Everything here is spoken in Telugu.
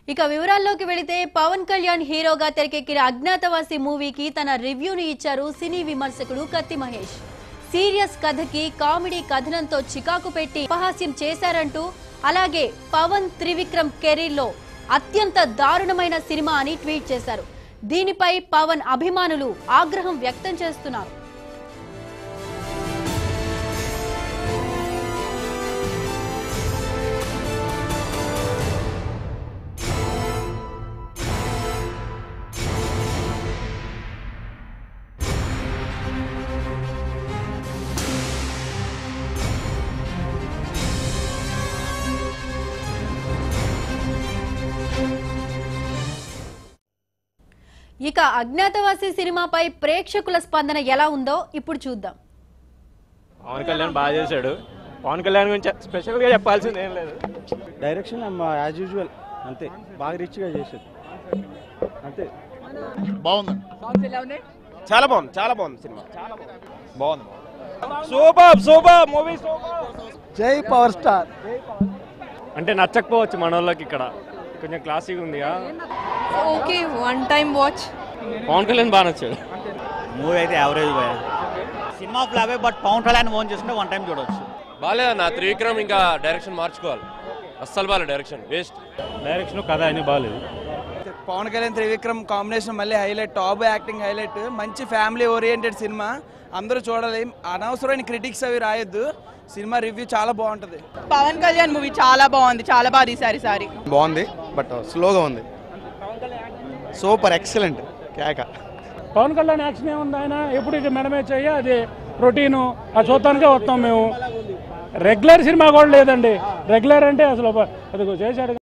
ఇక వివరాల్లోకి వెళితే పవన్ కళ్యాణ్ హీరోగా తెరకెక్కిన అజ్ఞాతవాసి మూవీకి తన రివ్యూని ఇచ్చారు సినీ విమర్శకుడు కత్తి మహేష్ సీరియస్ కథకి కామెడీ కథనంతో చికాకు పెట్టి అపహాస్యం చేశారంటూ అలాగే పవన్ త్రివిక్రమ్ కెరీర్ లో అత్యంత దారుణమైన సినిమా అని ట్వీట్ చేశారు దీనిపై పవన్ అభిమానులు ఆగ్రహం వ్యక్తం చేస్తున్నారు ఇక అజ్ఞాతవాసి సినిమాపై ప్రేక్షకుల స్పందన ఎలా ఉందో ఇప్పుడు చూద్దాం పవన్ కళ్యాణ్ బాగా చేశాడు పవన్ కళ్యాణ్ గురించి స్పెషల్గా చెప్పాల్సింది ఏం లేదు డైరెక్షన్ యాజ్ యూజువల్ అంతే బాగా రిచ్గా చేసేది అంతే బాగుందండి చాలా బాగుంది చాలా బాగుంది సినిమా చాలా బాగుంది బాగుంది సూపర్ సూపర్ మూవీ సూపర్ జై పవర్ స్టార్ అంటే నచ్చకపోవచ్చు మన వాళ్ళకి ఇక్కడ కొంచెం క్లాసిక్ ఉంది okay one time watch Pawan Kalyan బాగా నచ్చాడు మూవీ అయితే యావరేజ్ పోయా సినిమా ఫ్లాపే బట్ పవన్ కళ్యాణ్ ఓన్ చేసుకుంటే వన్ టైం చూడొచ్చు బాగాలేదన్న త్రివిక్రమ్ ఇంకా డైరెక్షన్ మార్చుకోవాలి అస్సలు బాగాలేదు డైరెక్షన్ వేస్ట్ డైరెక్షన్ కథ అని బాగాలేదు పవన్ కళ్యాణ్ త్రివిక్రమ్ కాంబినేషన్ మళ్ళీ హైలైట్ టాప్ యాక్టింగ్ హైలైట్ మంచి ఫ్యామిలీ ఓరియంటెడ్ సినిమా అందరూ చూడాలి అనవసరమైన క్రిటిక్స్ అవి రాయొద్దు సినిమా రివ్యూ చాలా బాగుంటుంది పవన్ కళ్యాణ్ మూవీ చాలా బాగుంది చాలా బాగా తీసారు ఈసారి బాగుంది బట్ స్లోగా ఉంది సూపర్ ఎక్సలెంట్ కేక పవన్ కళ్యాణ్ యాక్షన్ ఏముంది ఆయన ఎప్పుడు ఇక మెడమే చెయ్యి అది రొటీను ఆ చూడటానికే వస్తాం మేము రెగ్యులర్ సినిమా కూడా లేదండి రెగ్యులర్ అంటే అసలు అది చేశాడు